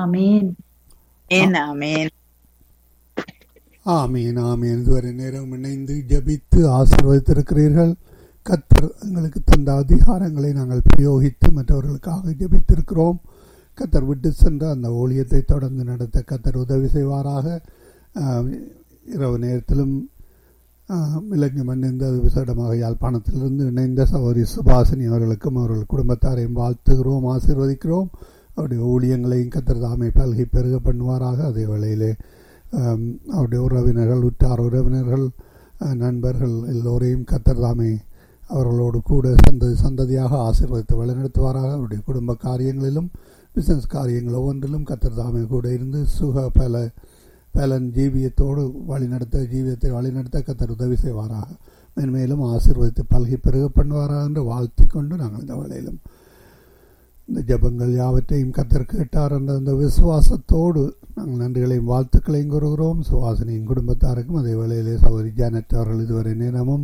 ஆமேன் ஆமேன் ஆமேன் ஆமீன் ஆமீன் இதுவரை நேரம் இணைந்து ஜெபித்து ஆசீர்வதித்திருக்கிறீர்கள் கத்தர் எங்களுக்கு தந்த அதிகாரங்களை நாங்கள் பிரயோகித்து மற்றவர்களுக்காக ஜெபித்திருக்கிறோம் கத்தர் விட்டு சென்ற அந்த ஊழியத்தை தொடர்ந்து நடத்த கத்தர் உதவி செய்வாராக ஆஹ், இரவு நேரத்திலும் ஆஹ், இலங்கை மண்ணிருந்து அது விசேடமாக யாழ்ப்பாணத்திலிருந்து இணைந்த சகோதரி சுபாசினி அவர்களுக்கும் அவர்கள் குடும்பத்தாரையும் வாழ்த்துகிறோம் ஆசீர்வதிக்கிறோம் அவருடைய ஊழியங்களையும் கத்தர் தாமை பல்கி பெருக பண்ணுவாராக அதே வேளையிலே ஆம், அவருடைய உறவினர்கள் உற்றார் உறவினர்கள் அஹ், நண்பர்கள் எல்லோரையும் கத்தர் தாமே அவர்களோடு கூட சந்ததி சந்ததியாக ஆசீர்வதித்து வழிநடத்துவாராக அவருடைய குடும்ப காரியங்களிலும் பிசினஸ் காரியங்கள் ஒவ்வொன்றிலும் கத்தர் தாமே கூட இருந்து சுக பல பலன் ஜீவியத்தோடு வழிநடத்த ஜீவியத்தை வழிநடத்த கத்தர் உதவி செய்வாராக மென்மேலும் ஆசீர்வதித்து பல்கி பெருக பண்ணுவாராக என்று வாழ்த்திக் கொண்டு நாங்கள் இந்த வேளையிலும் இந்த ஜெபங்கள் யாவற்றையும் கத்தர் கேட்டார் என்ற அந்த விசுவாசத்தோடு நாங்கள் நன்றிகளையும் வாழ்த்துக்களையும் கூறுகிறோம் சுவாசனையும் குடும்பத்தாருக்கும் அதே வேளையிலே சகோதரி ஜானட் அவர்கள் இதுவரை நேரமும்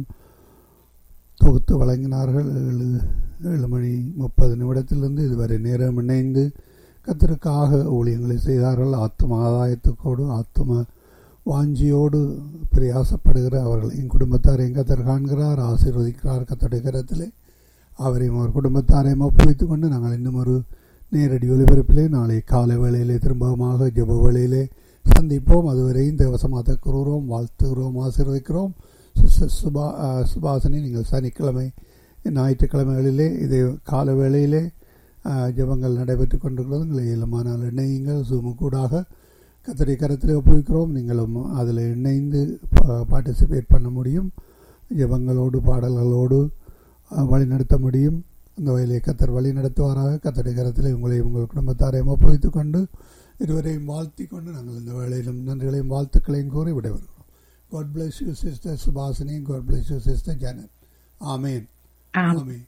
தொகுத்து வழங்கினார்கள் ஏழு ஏழு மணி முப்பது நிமிடத்திலிருந்து இதுவரை நேரம் இணைந்து கத்தருக்காக ஊழியங்களை செய்தார்கள் ஆத்தும ஆதாயத்துக்கோடு ஆத்தும வாஞ்சியோடு பிரயாசப்படுகிற அவர்களையும் குடும்பத்தாரையும் கத்தர் காண்கிறார் ஆசீர்வதிக்கிறார் கத்தருடைய கரத்திலே அவரையும் அவர் குடும்பத்தாரையும் ஒப்புவித்துக் கொண்டு நாங்கள் இன்னும் ஒரு நேரடி ஒலிபரப்பிலே நாளை காலை வேளையிலே திரும்பமாக ஜெப வேளையிலே சந்திப்போம் அதுவரையும் தேவசமாத்த கூறுகிறோம் வாழ்த்துகிறோம் ஆசீர்வதிக்கிறோம் சிஸ்டர் சுபா அஹ், சுபாசினி நீங்கள் சனிக்கிழமை ஞாயிற்றுக்கிழமைகளிலே இதே கால வேளையிலே அஹ், ஜெபங்கள் நடைபெற்று கொண்டிருக்கிறது உங்களை இயலுமானால் இணையுங்கள் சுமுக்கூடாக கத்தரை கரத்திலே ஒப்புவிக்கிறோம் நீங்களும் அதில் இணைந்து பார்ட்டிசிபேட் பண்ண முடியும் ஜெபங்களோடு பாடல்களோடு அஹ், வழிநடத்த முடியும் அந்த வயலை கத்தர் வழி நடத்துவாராக கத்தரை கரத்தில் உங்களை உங்கள் குடும்பத்தாரையும் ஒப்புவித்துக் கொண்டு இருவரையும் வாழ்த்தி கொண்டு நாங்கள் இந்த வேளையிலும் நன்றிகளையும் வாழ்த்துக்களையும் கூறி விடைபெறுகிறோம் God bless you sister Subashini God bless you sister Janet ஆமேன் ஆம். ஆமேன்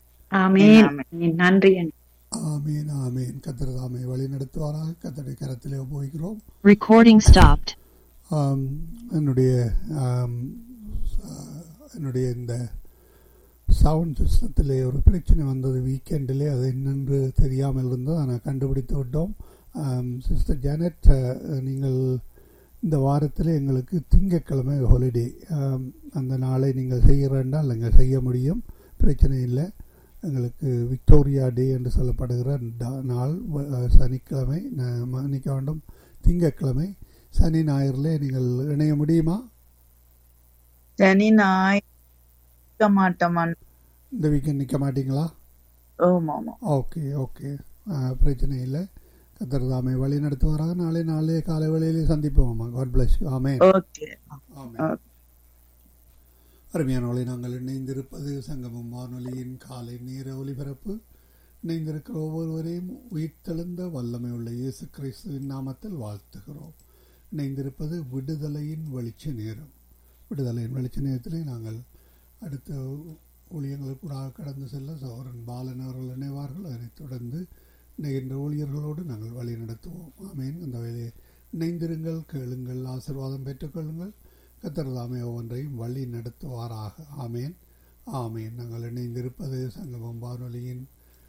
ஆமேன் நன்றி அண்ணா. ஆமீன் ஆமீன் கத்தர் தாமை வழி நடத்துவாராக கத்தரை கரத்திலே ஒப்புவிக்கிறோம் Recording stopped. ஆம், என்னுடைய ஆம், ஆ, என்னுடைய இந்த சவுண்ட் சிஸ்டத்திலே ஒரு பிரச்சனை வந்தது வீக்கெண்டிலே அது என்னென்று தெரியாமல் இருந்தது ஆனால் கண்டுபிடித்து விட்டோம் சிஸ்டர் ஜானட் அ, நீங்கள் இந்த வாரத்தில் எங்களுக்கு திங்கட்கிழமை ஹாலிடே அந்த நாளை நீங்கள் செய்கிறேன்டால் நீங்கள் செய்ய முடியும் பிரச்சனை இல்லை எங்களுக்கு விக்டோரியா டே என்று சொல்லப்படுகிற டா- நாள் வ- சனிக்கிழமை ந- மன்னிக்க வேண்டும் திங்கட்கிழமை சனி ஞாயிறிலே நீங்கள் இணைய முடியுமா சனி நாய் இருக்க மாட்டோமான் இந்த வீக்கெண்ட் நிற்க மாட்டீங்களா ஆமா ஆமா ஓகே ஓகே பிரச்சனை இல்லை கத்தர் தாமே வழி நடத்துவாராக நாளை நாளே காலை வேளையிலே சந்திப்போம் காட் பிளஸ் யூ ஆமே ஓகே ஆமே அருமையானவளை நாங்கள் இணைந்திருப்பது சங்கமம் வானொலியின் காலை நேர ஒலிபரப்பு இணைந்திருக்கிற ஒவ்வொருவரையும் உயிர்த்தெழுந்த வல்லமை உள்ள இயேசு கிறிஸ்துவின் நாமத்தில் வாழ்த்துகிறோம் இணைந்திருப்பது விடுதலையின் வெளிச்ச நேரம் விடுதலையின் வெளிச்ச நேரத்திலே நாங்கள் அடுத்த ஊழியங்களுக்கூடாக கடந்து செல்ல சௌரன் பாலன் அவர்கள் இணைவார்கள் அதனைத் தொடர்ந்து இணைகின்ற ஊழியர்களோடு நாங்கள் வழி நடத்துவோம் ஆமேன் அந்த வேலையை இணைந்திருங்கள் கேளுங்கள் ஆசீர்வாதம் பெற்றுக்கொள்ளுங்கள் கத்தர் தாமே ஒவ்வொன்றையும் வழி நடத்துவாராக ஆமேன் ஆமேன் நாங்கள் இணைந்திருப்பது சங்கமம் வானொலியின்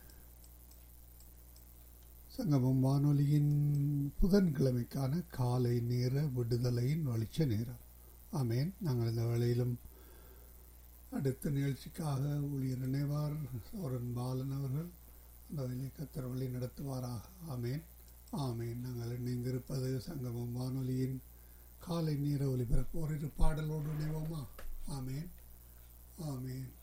சங்கமம் வானொலியின் புதன்கிழமைக்கான காலை நேர விடுதலையின் வெளிச்ச நேரம் ஆமேன் நாங்கள் இந்த வேளையிலும் அடுத்த நிகழ்ச்சிக்காக ஊழியர் நினைவார் சோரன் பாலன் அவர்கள் அந்த வழியை கத்தர் வழி நடத்துவாராக ஆமேன் ஆமேன் நாங்கள் இணைந்திருப்பது சங்கமம் வானொலியின் காலை நேர ஒலிபரப்பு ஒரு பாடலோடு இணைவோமா ஆமேன் ஆமேன்